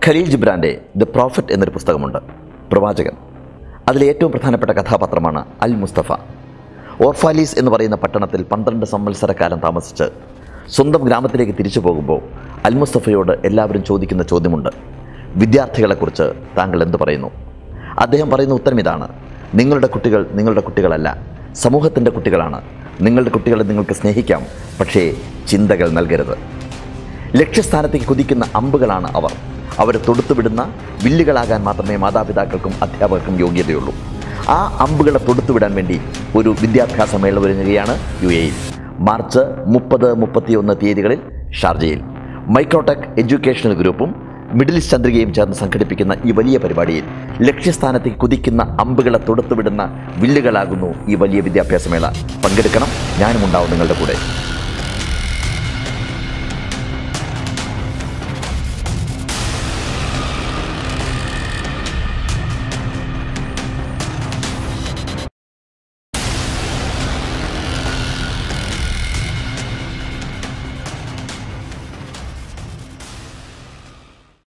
Khaleel ജിബ്രാൻ്റെ the prophet എന്നൊരു പുസ്തകമുണ്ട് പ്രവാചകൻ അതിലെ ഏറ്റവും പ്രധാനപ്പെട്ട കഥാപാത്രമാണ് അൽ മുസ്തഫ ഓർഫാലീസ് എന്ന് പറയുന്ന പട്ടണത്തിൽ പന്ത്രണ്ട് സംവത്സരക്കാലം താമസിച്ച് സ്വന്തം ഗ്രാമത്തിലേക്ക് തിരിച്ചു പോകുമ്പോൾ അൽ മുസ്തഫയോട് എല്ലാവരും ചോദിക്കുന്ന ചോദ്യമുണ്ട് വിദ്യാർത്ഥികളെക്കുറിച്ച് താങ്കൾ എന്ത് പറയുന്നു അദ്ദേഹം പറയുന്ന ഉത്തരം ഇതാണ് നിങ്ങളുടെ കുട്ടികൾ നിങ്ങളുടെ കുട്ടികളല്ല സമൂഹത്തിൻ്റെ കുട്ടികളാണ് നിങ്ങളുടെ കുട്ടികളെ നിങ്ങൾക്ക് സ്നേഹിക്കാം പക്ഷേ ചിന്തകൾ നൽകരുത് ലക്ഷ്യസ്ഥാനത്തേക്ക് കുതിക്കുന്ന അമ്പുകളാണ് അവർ അവരെ തൊടുത്തുവിടുന്ന വില്ലുകളാകാൻ മാത്രമേ മാതാപിതാക്കൾക്കും അധ്യാപകർക്കും യോഗ്യതയുള്ളൂ ആ അമ്പുകളെ തൊടുത്തുവിടാൻ വേണ്ടി ഒരു വിദ്യാഭ്യാസ മേള ഒരുങ്ങുകയാണ് യു എയിൽ മാർച്ച് മുപ്പത് മുപ്പത്തിയൊന്ന് തീയതികളിൽ ഷാർജയിൽ മൈക്രോടെക് എഡ്യൂക്കേഷണൽ ഗ്രൂപ്പും മിഡിൽ ഈസ്റ്റ് ചന്ദ്രികയും ചേർന്ന് സംഘടിപ്പിക്കുന്ന ഈ വലിയ പരിപാടിയിൽ ലക്ഷ്യസ്ഥാനത്തേക്ക് കുതിക്കുന്ന അമ്പുകളെ തൊടുത്തുവിടുന്ന വില്ലുകളാകുന്നു ഈ വലിയ വിദ്യാഭ്യാസ മേള പങ്കെടുക്കണം ഞാനും ഉണ്ടാവും നിങ്ങളുടെ കൂടെ